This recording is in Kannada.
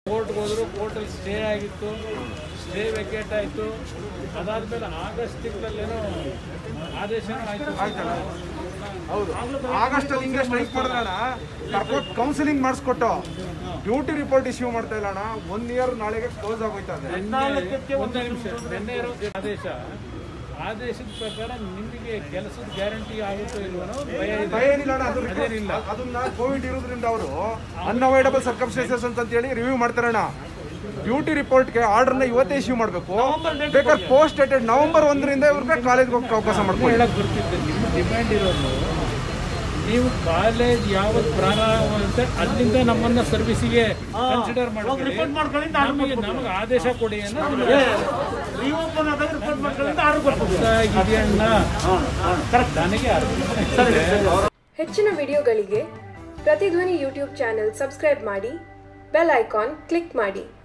ಕೋರ್ಟ್ಗೆ ಹೋದ್ರು ಕೋರ್ಟಲ್ಲಿ ಸ್ಟೇ ಆಗಿತ್ತು ಸ್ಟೇ ವೆಕೇಟ್ ಆಯಿತು ಅದಾದ್ಮೇಲೆ ಆಗಸ್ಟ್ ತಿಂಗಳಲ್ಲೇನೋ ಆದೇಶನೂ ಆಯಿತು ಹೌದು ಆಗಸ್ಟ್ ಅಲ್ಲಿ ಹಿಂಗೆ ಸ್ಟ್ರೈಕ್ ಮಾಡಿದ್ರಣ ಕರ್ಕೊಟ್ ಕೌನ್ಸಿಲಿಂಗ್ ಮಾಡಿಸ್ಕೊಟ್ಟು ಡ್ಯೂಟಿ ರಿಪೋರ್ಟ್ ಇಶ್ಯೂ ಮಾಡ್ತಾ ಇಲ್ಲ ಅಣ್ಣ ಒನ್ ಇಯರ್ ನಾಳೆಗೆ ಕ್ಲೋಸ್ ಆಗೋಯ್ತದೆ ಒಂದೇ ನಿಮಿಷ ನಿನ್ನೆ ಇರೋ ಆದೇಶ ಆದೇಶದ ಪ್ರಕಾರ ನಿಮಗೆ ಕೆಲಸದ ಗ್ಯಾರಂಟಿ ಆಗುತ್ತೋ ಇಲ್ವೋ ಅನ್ನೋ ಭಯ ಇದೆ ಭಯ ಏನಿಲ್ಲ ಅಣ್ಣ ಅದು ಅದೇನಿಲ್ಲ. ಅದನ್ನ ಕೋವಿಡ್ ಇರೋದ್ರಿಂದ ಅವರು ಅನ್ಅವೈಡಬಲ್ ಸರ್ಕಮ್ಸ್ಟೆನ್ಸಸ್ ಅಂತ ಹೇಳಿ ರಿವ್ಯೂ ಮಾಡ್ತಾರಣ್ಣ ಡ್ಯೂಟಿ ರಿಪೋರ್ಟ್ಗೆ ಆರ್ಡರ್ನ ಇವತ್ತೇ ಇಶ್ಯೂ ಮಾಡಬೇಕು ಬೇಕಾದ್ರೆ ಪೋಸ್ಟ್ ಡೇಟೆಡ್ ನವೆಂಬರ್ ಒಂದರಿಂದ ಇವ್ರಿಗೆ ಕಾಲೇಜ್ಗೆ ಹೋಗಕ್ಕೆ ಅವಕಾಶ ಮಾಡ್ಕೊಳ್ಳಿ ಹೇಳಕ್ ಬರ್ತಿದ್ದೆ ನಿಮ್ಮ ಡಿಮ್ಯಾಂಡ್ ಇರೋದು ನೀವು ಕಾಲೇಜ್ ಯಾವತ್ತು ಪ್ರಾರಂಭ ಆಗುತ್ತೆ ಅಲ್ಲಿಂದ ನಮ್ಮನ್ನ ಸರ್ವಿಸಿಗೆ ಕನ್ಸಿಡರ್ ರಿಪೋರ್ಟ್ ಮಾಡ್ಕೊಳ್ಳಿ ಅಂತ ನಮಗೆ ನಮಗೆ ಆದೇಶ ಕೊಡಿ ಅನ್ನೋದು ರೀಓಪನ್ ಆದಾಗ ರಿಪೋರ್ಟ್ ಮಾಡ್ಕೊಳ್ಳಿ ಅಂತ ಆರ್ಡರ್ ಕೊಡ್ಬೋದು ಇದೆಯಣ್ಣ ನನಗೆ ಅರ್ಥ ಇದೆ. ಹೆಚ್ಚಿನ ವಿಡಿಯೋಗಳಿಗೆ ಪ್ರತಿಧ್ವನಿ ಯೂಟ್ಯೂಬ್ ಚಾನೆಲ್ ಸಬ್ಸ್ಕ್ರೈಬ್ ಮಾಡಿ ಬೆಲ್ ಐಕಾನ್ ಕ್ಲಿಕ್ ಮಾಡಿ